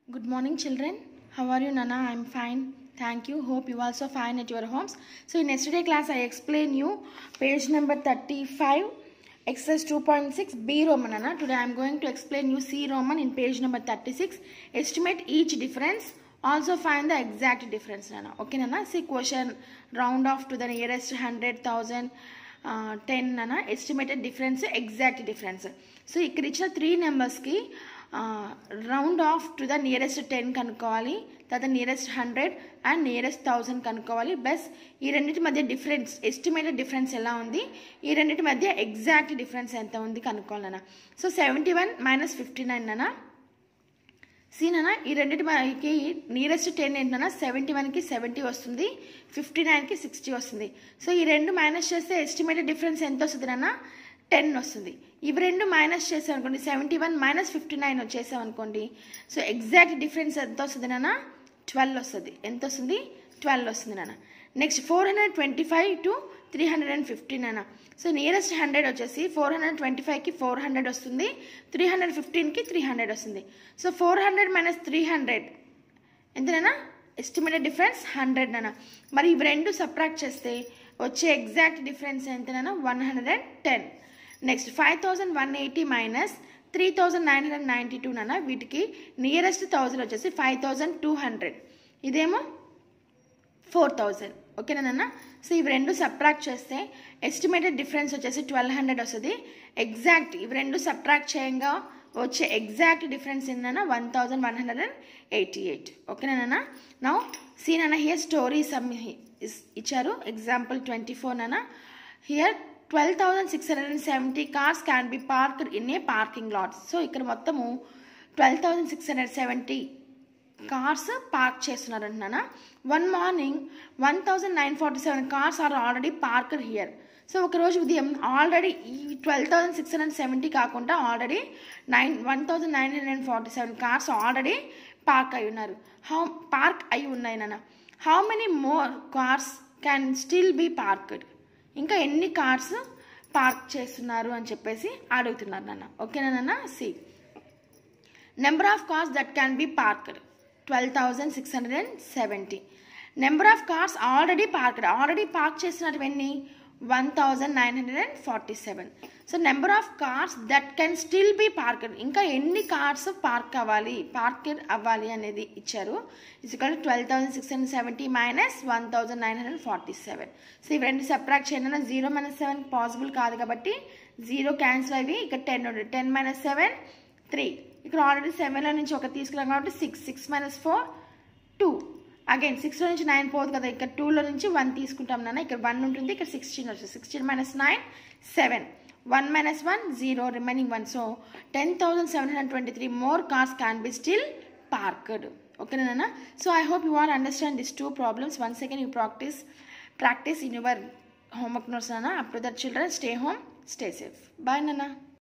Good morning, children. How are you, Nana? I'm fine. Thank you. Hope you also fine at your homes. So in yesterday class, I explained you page number 35, exercise 2.6, B Roman, Nana. Today I'm going to explain you C Roman in page number 36. Estimate each difference. Also find the exact difference, Nana. Okay, Nana. See question round off to the nearest 100,000. Ten అన్న estimated difference exact difference so ఇక్కడ ఇచ్చిన three నెంబర్స్కి round off to the nearest ten కనుక్కోవాలి తర్వాత nearest hundred and nearest thousand కనుక్కోవాలి plus ఈ రెండింటి మధ్య డిఫరెన్స్ ఎస్టిమేటెడ్ డిఫరెన్స్ ఎలా ఉంది ఈ రెండింటి మధ్య ఎగ్జాక్ట్ డిఫరెన్స్ ఎంత ఉంది కనుక్కోవాలన్న so seventy one minus fifty nine అన్న సీనన్నా ఈ రెండింటికి నియరెస్ట్ టెన్ ఏంటన్నా సెవెంటీ వన్కి సెవెంటీ వస్తుంది ఫిఫ్టీ నైన్కి సిక్స్టీ వస్తుంది సో ఈ రెండు మైనస్ చేస్తే ఎస్టిమేటెడ్ డిఫరెన్స్ ఎంత వస్తుంది నాన్న టెన్ వస్తుంది ఇవి రెండు మైనస్ చేసాం అనుకోండి seventy one minus fifty nine వచ్చేసాం అనుకోండి సో ఎగ్జాక్ట్ డిఫరెన్స్ ఎంత వస్తుంది నాన్న ట్వెల్వ్ వస్తుంది ఎంత వస్తుంది ట్వెల్వ్ వస్తుంది నాన్న next four hundred twenty five to three hundred and fifteen అన్న సో నియరెస్ట్ హండ్రెడ్ వచ్చేసి ఫోర్ హండ్రెడ్ ట్వంటీ ఫైవ్కి ఫోర్ హండ్రెడ్ వస్తుంది త్రీ హండ్రెడ్ ఫిఫ్టీన్కి త్రీ హండ్రెడ్ వస్తుంది so four hundred minus three hundred ఎంతనైనా ఎస్టిమేటెడ్ డిఫరెన్స్ హండ్రెడ్ అన్న మరి ఇవి రెండు సబ్ట్రాక్ట్ చేస్తే వచ్చే ఎగ్జాక్ట్ డిఫరెన్స్ ఎంతనైనా one hundred and ten next five thousand one eighty minus three thousand nine hundred ninety two అన్న వీటికి నియరెస్ట్ థౌజండ్ వచ్చేసి ఫైవ్ థౌజండ్ టూ హండ్రెడ్ ఇదేమో ఫోర్ థౌజండ్ ఓకేనా సో ఇవి రెండు సబ్ట్రాక్ట్ చేస్తే ఎస్టిమేటెడ్ డిఫరెన్స్ వచ్చేసి ట్వెల్వ్ హండ్రెడ్ వస్తుంది ఎగ్జాక్ట్ ఇవి రెండు సబ్ట్రాక్ట్ చేయంగా వచ్చే ఎగ్జాక్ట్ డిఫరెన్స్ ఏంటన్నా one thousand one hundred and eighty eight ఓకేనా నౌ సీన్ అన్న హియర్ స్టోరీ సమ్ ఇచ్చారు ఎగ్జాంపుల్ ట్వంటీ ఫోర్ అన్న here twelve thousand six hundred and seventy cars can be parked in a parking lots so ఇక్కడ మొత్తము twelve thousand six hundred seventy cars park చేస్తున్నారు అంటున్నానా one morning one thousand nine forty seven cars are already parked here so ఒకరోజు ఉదయం already ఈ twelve thousand six hundred seventy కాకుండా already nine one thousand nine hundred and forty seven cars already park అయి ఉన్నారు how park అయి ఉన్నాయి నాన్న how many more cars can still be parked ఇంకా ఎన్ని కార్స్ పార్క్ చేస్తున్నారు అని చెప్పేసి అడుగుతున్నారు నాన్న ఓకేనా నాన్న see number of cars that can be parked twelve thousand six hundred and seventy number of cars already parked already park చేసినట్టు ఎన్ని one thousand nine hundred and forty seven so number of cars that can still be parked ఇంకా ఎన్ని cars park అవ్వాలి parked అవ్వాలి అనేది ఇచ్చారు is equal twelve thousand six hundred seventy minus one thousand nine hundred forty seven so ఇవి రెండు subtract చేయాలన్నా zero minus seven possible కాదు కాబట్టి జీరో క్యాన్సిల్ అవి ఇక్కడ టెన్ ఉంటుంది టెన్ మైనస్ సెవెన్ త్రీ ఇక్కడ ఆల్రెడీ సెవెన్లో నుంచి ఒక తీసుకున్నాం కాబట్టి six six minus four two again సిక్స్లో నుంచి నైన్ పోదు కదా ఇక్కడ టూలో నుంచి వన్ తీసుకుంటాం నాన్న ఇక్కడ వన్ ఉంటుంది ఇక్కడ సిక్స్టీన్ వస్తుంది sixteen minus nine seven one minus one zero remaining one so ten thousand seven hundred twenty three more cars can be still parked ఓకేనా నాన్న so I hope you all understand this two problems one second you practice practice in your homework notes, Nana. Up to that, children, stay home, stay safe. Bye, Nana.